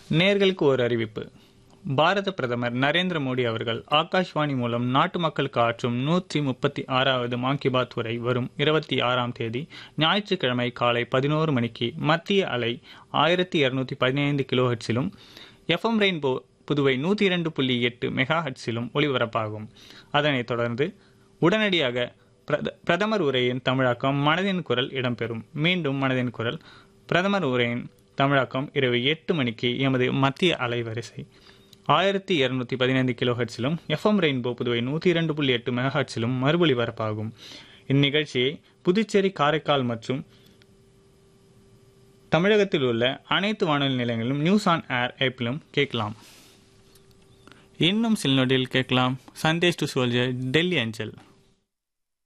நேர்களுக்கு ஒரு அறிவிப்பு பாரத பிரதமர் நரேந்திர மோடி அவர்கள் ஆகாஷ்வாணி மூலம் நாட்டு மக்களுக்கு ஆற்றும் நூற்றி முப்பத்தி ஆறாவது மான் கி பாத் உரை வரும் இருபத்தி ஆறாம் தேதி ஞாயிற்றுக்கிழமை காலை பதினோரு மணிக்கு மத்திய அலை ஆயிரத்தி இருநூத்தி பதினைந்து கிலோ ஹெட்ஸிலும் எஃப்எம் ரெயின்போ புதுவை நூற்றி இரண்டு புள்ளி எட்டு மெகா ஹெட்ஸிலும் ஒளிபரப்பாகும் அதனைத் தொடர்ந்து உடனடியாக பிரத- பிரதமர் உரையின் தமிழாக்கம் மனதின் குரல் இடம்பெறும் மீண்டும் மனதின் குரல் பிரதமர் உரையின் தமிழாக்கம் இரவு எட்டு மணிக்கு எமது மத்திய அலைவரிசை ஆயிரத்தி இருநூத்தி பதினைந்து கிலோ ஹெட்ஸிலும் எஃப்எம் ரெயின்போ புதுவை நூற்றி இரண்டு புள்ளி எட்டு மெகா ஹெட்ஸிலும் மறுபொலிபரப்பாகும் இந்நிகழ்ச்சியை புதுச்சேரி காரைக்கால் மற்றும் தமிழகத்தில் உள்ள அனைத்து வானொலி நிலையங்களிலும் நியூஸ் ஆன் ஏர் ஆப்பிலும் கேட்கலாம் இன்னும் சில நொடியில் கேட்கலாம் சந்தேஷ் டு சோல்ஜர் டெல்லி அஞ்சல்